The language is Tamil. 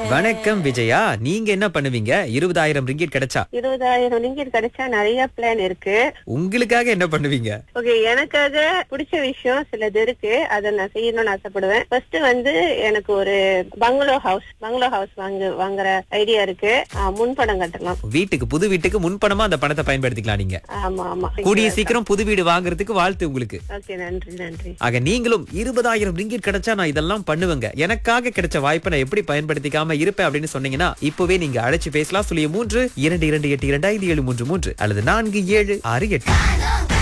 வணக்கம் விஜயா நீங்க என்ன பண்ணுவீங்க இருபதாயிரம் ரிங்கிட் கிடைச்சா இருபதாயிரம் ரிங்கிட் கிடைச்சா நிறைய பிளான் இருக்கு உங்களுக்காக என்ன பண்ணுவீங்க ஓகே எனக்காக பிடிச்ச விஷயம் சிலது இருக்கு அதை நான் செய்யணும்னு ஆசைப்படுவேன் ஃபர்ஸ்ட் வந்து எனக்கு ஒரு பங்களோ ஹவுஸ் பங்களோ ஹவுஸ் வாங்க வாங்குற ஐடியா இருக்கு ஆ, முன்பணம் கட்டலாம் வீட்டுக்கு புது வீட்டுக்கு முன்பணமா அந்த பணத்தை பயன்படுத்திக்கலாம் நீங்க ஆமா ஆமா கூடிய சீக்கிரம் புது வீடு வாங்குறதுக்கு வாழ்த்து உங்களுக்கு ஓகே நன்றி நன்றி ஆக நீங்களும் இருபதாயிரம் ரிங்கிட் கிடைச்சா நான் இதெல்லாம் பண்ணுவேங்க எனக்காக கிடைச்ச வாய்ப்பை நான் எப்படி பயன்படுத்திக்காம இருப்பேன் அப்படின்னு சொன்னீங்கன்னா இப்பவே நீங்க அழைச்சு பேசலாம் சொல்லிய மூன்று இரண்டு இரண்டு எட்டு இரண்டு ஐந்து ஏழு மூன்று மூன்று அல்லது நான்கு ஏழு ஆறு எட்டு